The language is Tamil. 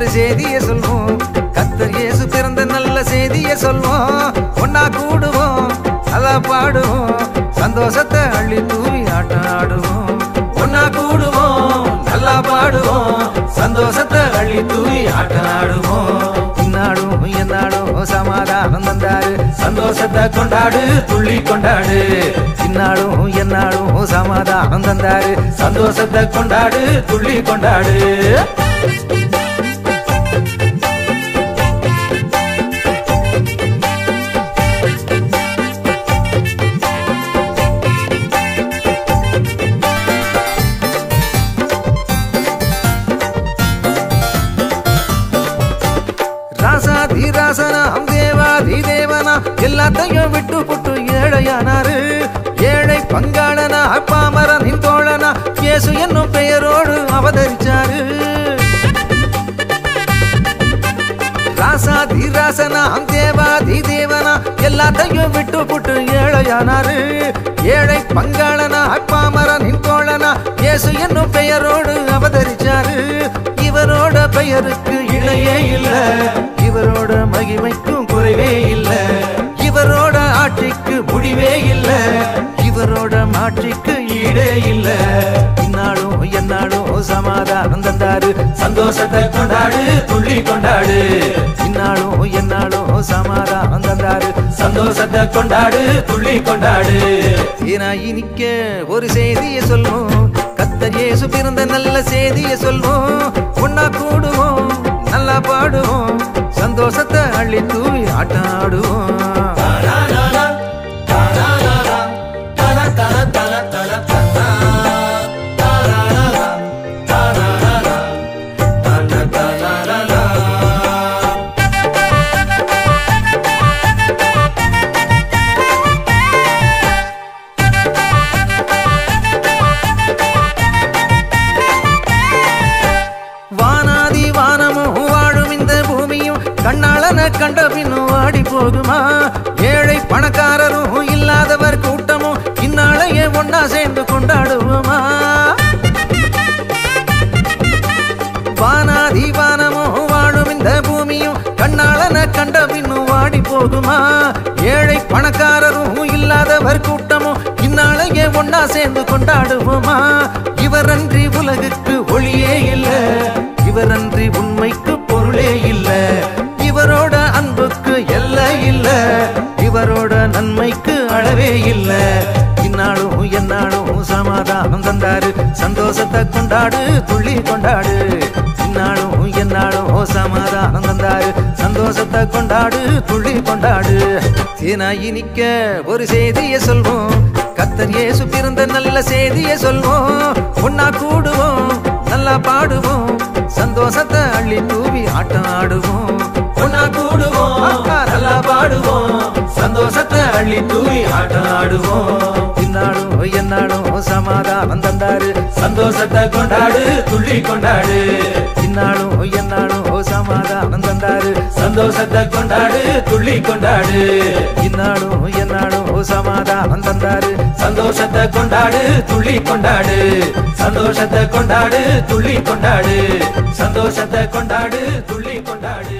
செய்தியை சொல்வோம் கத்தர் இயேசு பிறந்த நல்ல செய்தியை சொல்வோம் ஒன்னா கூடுவோம் நல்லா பாடுவோம் சந்தோஷத்தை அள்ளி தூவி ஆட்டம் ஆடுவோம் ஒன்னா கூடுவோம் நல்லா பாடுவோம் சந்தோஷத்தை அள்ளி தூவி ஆட்டம் ஆடுவோம் இந்நாடும் எந்நாடும் சமாதானம் தந்தாரு சந்தோஷத்தை கொண்டாடு துள்ளி கொண்டாடு இந்நாடும் எந்நாடும் சமாதானம் தந்தாரு சந்தோஷத்தை கொண்டாடு துள்ளி கொண்டாடு ராசாதி ராசனாம் தேவாதி தேவனா எல்லாத்தையும் விட்டு புட்டு ஏழையானாரு ஏழை பங்காளனா பாமரனின் தோழனா இயேசு என்னும் பெயரோடு அவதரிச்சாரு ராசாதி ராசனாம் தேவாதி தேவனா எல்லாத்தையும் விட்டு புட்டு ஏழையானாரு ஏழை பங்காளனா பாமரனின் தோழனா இயேசு என்னும் பெயரோடு அவதரிச்சாரு இவரோட பெயருக்கு இணையே இல்ல இவரோட மகிமைக்கும் குறைவே இல்ல இவரோட ஆட்சிக்கு முடிவே இல்ல இவரோட மாட்சிக்கு ஈடே இல்ல இந்நாளும் எந்நாளும் சமாதானம் தந்தாரு சந்தோஷத்தை கொண்டாடு துள்ளி கொண்டாடு இந்நாளும் எந்நாளும் சமாதானம் தந்தாரு சந்தோஷத்தை கொண்டாடு துள்ளி கொண்டாடு ஏனா இனிக்க ஒரு செய்தியை சொல்வோம் கத்தர் இயேசு பிறந்த நல்ல செய்தியை சொல்வோம் ஒன்னா கூடுவோம் நல்லா பாடுவோம் சந்தோஷத்தை அள்ளி தூவி ஆட்டம் ஆடுவோம் வானாதி வானமும் வாழும் இந்த பூமியும் கண்ணாளன கண்ட பின்னும் வாடி போகுமா ஏழை பணக்காரரும் இல்லாதவர் கூட்டமும் இந்நாளையே ஒன்னா சேர்ந்து கொண்டாடுவோமா வானாதி வானமும் வாழும் இந்த பூமியும் கண்ணாளன கண்ட பின்னும் வாடி போகுமா ஏழை பணக்காரரும் இல்லாதவர் கூட்டமும் இந்நாளையே ஒன்னா சேர்ந்து கொண்டாடுவோமா இவரன்றி உலகுக்கு ஒளியே இல்ல இவரன்றி உண்மைக்கு பொருளே இல்ல இவரோட அன்புக்கு எல்லை இல்ல இவரோட நன்மைக்கு அளவே இல்ல இந்நாளும் எந்நாளும் சமாதானம் தந்தாரு சந்தோஷத்தை கொண்டாடு துள்ளி கொண்டாடு இந்நாளும் எந்நாளும் சமாதானம் தந்தாரு சந்தோஷத்தை கொண்டாடு துள்ளி கொண்டாடு ஏனா இனிக்க ஒரு செய்தியை சொல்வோம் கத்தர் இயேசு பிறந்த நல்ல செய்தியை சொல்வோம் ஒன்னா கூடுவோம் நல்லா பாடுவோம் சந்தோஷத்தை அள்ளி தூவி ஆட்டம் ஆடுவோம் ஒன்னா கூடுவோம் நல்லா பாடுவோம் சந்தோஷத்தை அள்ளி தூவி ஆட்டம் ஆடுவோம் இந்நாளும் எந்நாளும் சமாதானம் தந்தாரு சந்தோஷத்தை கொண்டாடு துள்ளி கொண்டாடு இந்நாளும் எந்நாளும் சமாதானம் தந்தாரு சந்தோஷத்தை கொண்டாடு துள்ளி கொண்டாடு இந்நாளும் எந்நாளும் சமாதானம் தந்தாரு சந்தோஷத்தை கொண்டாடு துள்ளி கொண்டாடு சந்தோஷத்தை கொண்டாடு துள்ளி கொண்டாடு சந்தோஷத்தை கொண்டாடு துள்ளி கொண்டாடு